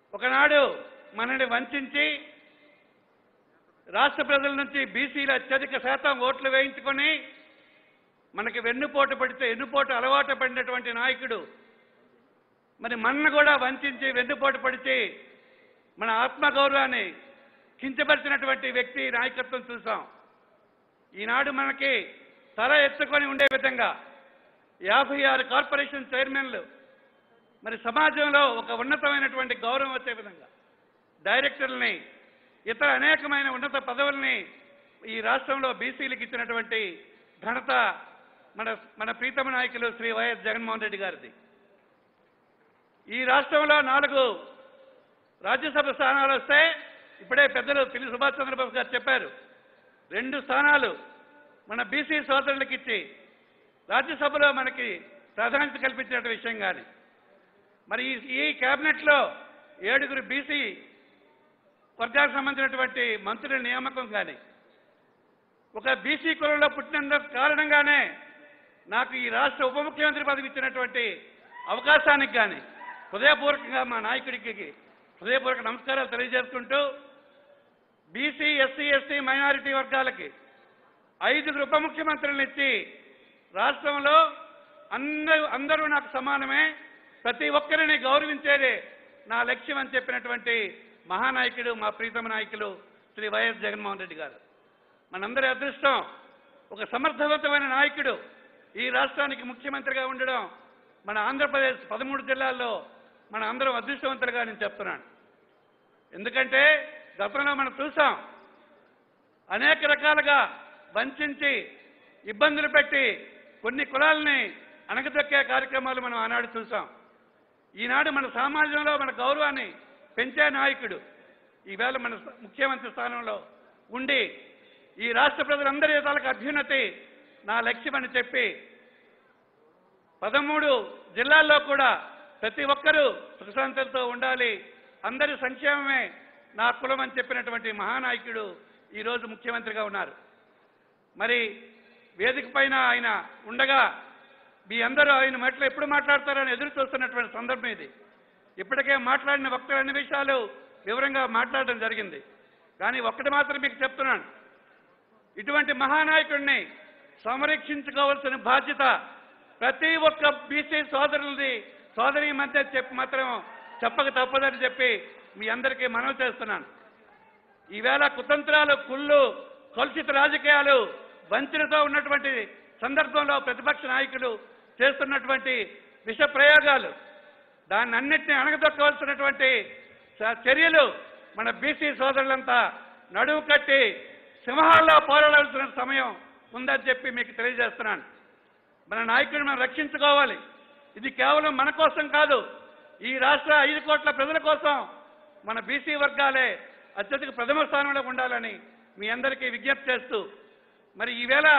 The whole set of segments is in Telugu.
ఒకనాడు మనని వంచి రాష్ట్ర ప్రజల నుంచి బీసీల అత్యధిక శాతం ఓట్లు వేయించుకొని మనకి వెన్నుపోటు పడితే ఎన్నుపోటు అలవాటు పడినటువంటి నాయకుడు మరి మన్ను కూడా వంచి వెన్నుపోటు పడిచి మన ఆత్మగౌరవాన్ని కించపరిచినటువంటి వ్యక్తి నాయకత్వం చూసాం ఈనాడు మనకి తల ఎత్తుకొని ఉండే విధంగా యాభై ఆరు కార్పొరేషన్ చైర్మన్లు మరి సమాజంలో ఒక ఉన్నతమైనటువంటి గౌరవం వచ్చే విధంగా డైరెక్టర్లని ఇతర అనేకమైన ఉన్నత పదవుల్ని ఈ రాష్ట్రంలో బీసీలకు ఇచ్చినటువంటి ఘనత మన మన ప్రీతమ నాయకులు శ్రీ వైఎస్ జగన్మోహన్ రెడ్డి గారిది ఈ రాష్ట్రంలో నాలుగు రాజ్యసభ స్థానాలు వస్తే ఇప్పుడే పెద్దలు పిల్లి సుభాష్ చంద్రబాబు గారు చెప్పారు రెండు స్థానాలు మన బీసీ సోదరులకు ఇచ్చి రాజ్యసభలో మనకి ప్రాధాన్యత కల్పించిన విషయం కానీ మరి ఈ ఈ కేబినెట్లో ఏడుగురు బీసీ వర్గానికి సంబంధించినటువంటి మంత్రుల నియామకం కానీ ఒక బీసీ కులంలో పుట్టినందు కారణంగానే నాకు ఈ రాష్ట్ర ఉప ముఖ్యమంత్రి పదవి ఇచ్చినటువంటి అవకాశానికి కానీ హృదయపూర్వకంగా మా నాయకుడికి హృదయపూర్వక నమస్కారాలు తెలియజేసుకుంటూ బీసీ ఎస్సీ ఎస్టీ మైనారిటీ వర్గాలకి ఐదుగురు ఉప ముఖ్యమంత్రులను ఇచ్చి రాష్ట్రంలో అందరూ అందరూ నాకు సమానమే ప్రతి ఒక్కరిని గౌరవించేదే నా లక్ష్యం అని చెప్పినటువంటి మహానాయకుడు మా ప్రీతమ నాయకులు శ్రీ వైఎస్ జగన్మోహన్ రెడ్డి గారు మనందరి అదృష్టం ఒక సమర్థవంతమైన నాయకుడు ఈ రాష్ట్రానికి ముఖ్యమంత్రిగా ఉండడం మన ఆంధ్రప్రదేశ్ పదమూడు జిల్లాల్లో మన అందరం అదృష్టవంతులుగా నేను చెప్తున్నాను ఎందుకంటే గతంలో మనం చూసాం అనేక రకాలుగా వంచి ఇబ్బందులు పెట్టి కొన్ని కులాలని అణగదొక్కే కార్యక్రమాలు మనం ఆనాడు చూసాం ఈనాడు మన సమాజంలో మన గౌరవాన్ని పెంచే నాయకుడు ఈవేళ మన ముఖ్యమంత్రి స్థానంలో ఉండి ఈ రాష్ట్ర ప్రజలందరి తాలూకు అభ్యున్నతి నా లక్ష్యమని చెప్పి పదమూడు జిల్లాల్లో కూడా ప్రతి ఒక్కరూ సుఖశాంతులతో ఉండాలి అందరి సంక్షేమమే నా కులం అని చెప్పినటువంటి మహానాయకుడు ఈరోజు ముఖ్యమంత్రిగా ఉన్నారు మరి వేదిక పైన ఆయన ఉండగా మీ అందరూ ఆయన మెట్లు ఎప్పుడు మాట్లాడతారని ఎదురు చూస్తున్నటువంటి సందర్భం ఇది ఇప్పటికే మాట్లాడిన వక్తలు అన్ని విషయాలు వివరంగా మాట్లాడడం జరిగింది కానీ ఒక్కటి మాత్రం మీకు చెప్తున్నాను ఇటువంటి మహానాయకుడిని సంరక్షించుకోవాల్సిన బాధ్యత ప్రతి ఒక్క బీసీ సోదరులది సోదరి మధ్య చెప్పి మాత్రం చెప్పక తప్పదని చెప్పి మీ అందరికీ మనవి చేస్తున్నాను ఈవేళ కుతంత్రాలు కుళ్ళు కలుషిత రాజకీయాలు వంచనతో ఉన్నటువంటి సందర్భంలో ప్రతిపక్ష నాయకులు చేస్తున్నటువంటి విష ప్రయోగాలు దాన్ని అన్నింటినీ అణగదొక్కవలసినటువంటి చ- చర్యలు మన బీసీ సోదరులంతా నడువు కట్టి సింహాల్లో పోరాడాల్సిన సమయం ఉందని చెప్పి మీకు తెలియజేస్తున్నాను మన నాయకుడిని మనం రక్షించుకోవాలి ఇది కేవలం మన కోసం కాదు ఈ రాష్ట్ర ఐదు కోట్ల ప్రజల కోసం మన బీసీ వర్గాలే అత్యధిక ప్రథమ స్థానంలో ఉండాలని మీ అందరికీ విజ్ఞప్తి చేస్తూ మరి ఈవేళ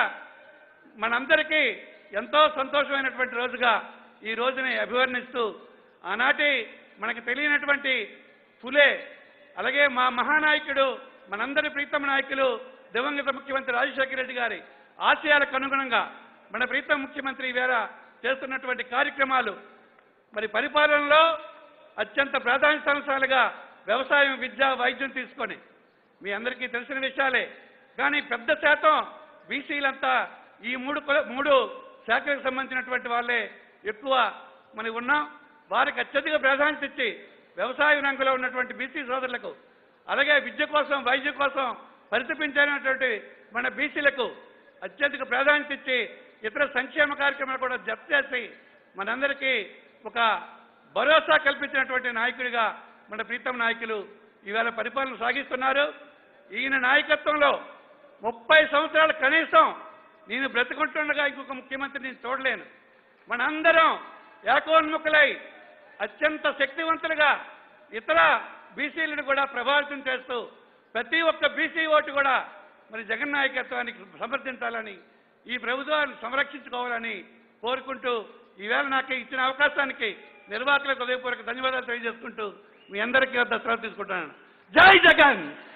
మనందరికీ ఎంతో సంతోషమైనటువంటి రోజుగా ఈ రోజుని అభివర్ణిస్తూ ఆనాటి మనకు తెలియనటువంటి ఫులే అలాగే మా మహానాయకుడు మనందరి ప్రీతమ నాయకులు దివంగత ముఖ్యమంత్రి రాజశేఖర రెడ్డి గారి ఆశయాలకు అనుగుణంగా మన ప్రీతమ ముఖ్యమంత్రి ఈవేళ చేస్తున్నటువంటి కార్యక్రమాలు మరి పరిపాలనలో అత్యంత ప్రాధాన్యత అంశాలుగా వ్యవసాయం విద్య వైద్యం తీసుకొని మీ అందరికీ తెలిసిన విషయాలే కానీ పెద్ద శాతం బీసీలంతా ఈ మూడు కుల- మూడు శాఖలకు సంబంధించినటువంటి వాళ్ళే ఎక్కువ మనకి ఉన్నాం వారికి అత్యధిక ప్రాధాన్యత ఇచ్చి వ్యవసాయ రంగంలో ఉన్నటువంటి బీసీ సోదరులకు అలాగే విద్య కోసం వైద్యం కోసం పరితపించినటువంటి మన బీసీలకు అత్యధిక ప్రాధాన్యత ఇచ్చి ఇతర సంక్షేమ కార్యక్రమాలు కూడా జప్ చేసి మనందరికీ ఒక భరోసా కల్పించినటువంటి నాయకుడిగా మన ప్రీతం నాయకులు ఈవేళ పరిపాలన సాగిస్తున్నారు ఈయన నాయకత్వంలో ముప్పై సంవత్సరాలు కనీసం నేను బ్రతుకుంటుండగా ఇంకొక ముఖ్యమంత్రి నేను చూడలేను మనందరం ఏకోన్ముఖులై అత్యంత శక్తివంతులుగా ఇతర బీసీలను కూడా ప్రభావితం చేస్తూ ప్రతి ఒక్క బీసీ ఓటు కూడా మరి జగన్ నాయకత్వానికి సమర్థించాలని ఈ ప్రభుత్వాన్ని సంరక్షించుకోవాలని కోరుకుంటూ ఈవేళ నాకు ఇచ్చిన అవకాశానికి నిర్వాహకులకు హృదయపూర్వక ధన్యవాదాలు తెలియజేసుకుంటూ మీ అందరికీ వద్ద సెలవు తీసుకుంటున్నాను జై జగన్